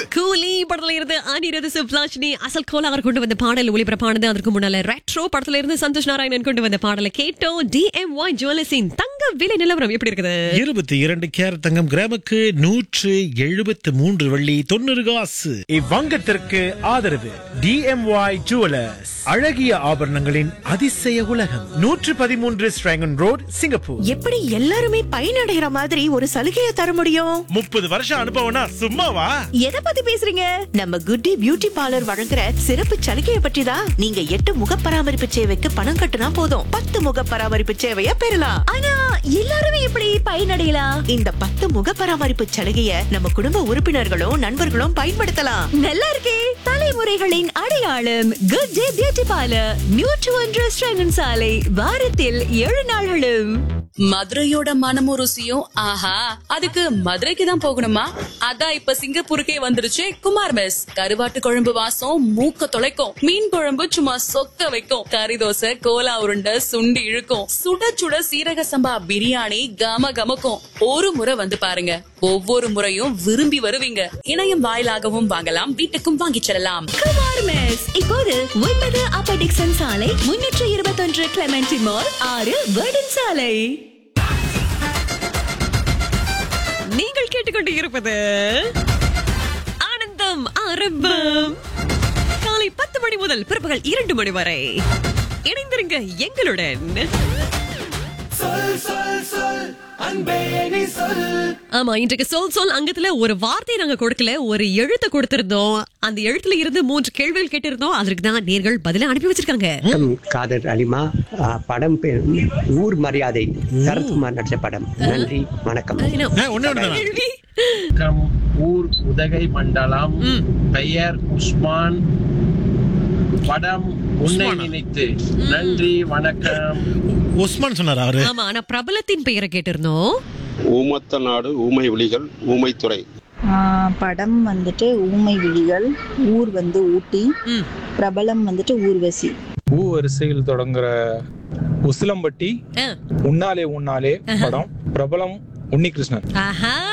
கூலி படத்துல இருந்து அனிரது சுப்லாஷினி அசல் கோலார் கொண்டு வந்த பாடல் ஒளிபரப்பானது அதற்கு முன்னால ரெட்ரோ படத்துல இருந்து சந்தோஷ் நாராயணன் கொண்டு வந்த பாடலை கேட்டோம் டிஎம்ஒய் ஜுவல்லர்ஸின் தங்க விலை நிலவரம் எப்படி இருக்குது இருபத்தி இரண்டு கேரட் தங்கம் கிராமுக்கு நூற்று எழுபத்து மூன்று வெள்ளி தொண்ணூறு காசு இவ்வங்கத்திற்கு ஆதரவு டிஎம்ஒய் ஜுவலர்ஸ் அழகிய ஆபரணங்களின் அதிசய உலகம் நூற்று பதிமூன்று ஸ்ட்ராங்கன் ரோட் சிங்கப்பூர் எப்படி எல்லாருமே பயனடைகிற மாதிரி ஒரு சலுகையை தர முடியும் முப்பது வருஷம் அனுபவம்னா சும்மாவா எதை பத்தி பேசுறீங்க நம்ம குட்டி பியூட்டி பார்லர் வழங்குற சிறப்பு சலுகையை பற்றி தான் நீங்க எட்டு முக பராமரிப்பு சேவைக்கு பணம் கட்டுனா போதும் பத்து முக பராமரிப்பு சேவையை பெறலாம் ஆனா எல்லாருமே எப்படி பயனடையலாம் இந்த பத்து முக பராமரிப்பு சலுகையை நம்ம குடும்ப உறுப்பினர்களும் நண்பர்களும் பயன்படுத்தலாம் நல்லா இருக்கே தலைமுறைகளின் அடையாளம் குட் டே பியூட்டி பார்லர் நியூட்ரு ஒன்று ஸ்ரங்கன் சாலை வாரத்தில் ஏழு நாள்களும் மதுரையோட மனமும் ருசியும் ஆஹா அதுக்கு மதுரைக்கு தான் போகணுமா அதான் இப்ப சிங்கப்பூருக்கே வந்துருச்சு குமார் மெஸ் கருவாட்டு குழம்பு வாசம் மூக்க தொலைக்கும் மீன் குழம்பு சும்மா சொக்க வைக்கும் கறி தோசை கோலா உருண்டை சுண்டி இழுக்கும் சுட சுட சீரக சம்பா பிரியாணி கம கமக்கும் ஒரு முறை வந்து பாருங்க ஒவ்வொரு முறையும் விரும்பி வருவீங்க இணையம் வாயிலாகவும் வாங்கலாம் வீட்டுக்கும் வாங்கிச் செல்லலாம் குமார் மெஸ் இப்போது ஒன்பது அப்பர் டிக்சன் சாலை முன்னூற்று இருபத்தொன்று கிளமெண்டி மால் ஆறு வேர்டன் சாலை நீங்கள் கேட்டுக்கொண்டு இருப்பது ஆனந்தம் ஆரம்பம் காலை பத்து மணி முதல் பிற்பகல் இரண்டு மணி வரை இணைந்திருங்க எங்களுடன் ஆமா இன்றைக்கு சொல் சொல் அங்கத்துல ஒரு வார்த்தையை நாங்க கொடுக்கல ஒரு எழுத்தை கொடுத்திருந்தோம் அந்த எழுத்துல இருந்து மூன்று கேள்விகள் கேட்டிருந்தோம் அதற்கு தான் நேர்கள் பதில அனுப்பி வச்சிருக்காங்க வணக்கம் காதர் அலிமா ஆ, படம் பேர் ஊர் மரியாதை சரத்குமார் நடிச்ச படம் நன்றி வணக்கம் அது என்ன? ஆ, ஒண்ணே ஒண்ணுதானா? கேள்வி வணக்கம் ஊர் உதகை மண்டலம் ம். பெயர் உஸ்மான் படம் உன்னை உஸ்மானா? நினைத்து நன்றி வணக்கம் உஸ்மான் சொன்னார் அவரு ஆமா ஆனா பிரபலத்தின் பெயரை கேட்டிருந்தோம் ஊமத்த நாடு ஊமை விழிகள் ஊமைத்துறை ஆஹ் படம் வந்துட்டு ஊமை விழிகள் ஊர் வந்து ஊட்டி ம். பிரபலம் வந்துட்டு ஊர்வசி ஊ வரிசையில் தொடங்குற உசிலம்பட்டி ஆ. உன்னாலே உன்னாலே படம் பிரபலம் உன்னிகிருஷ்ணன் ஆஹா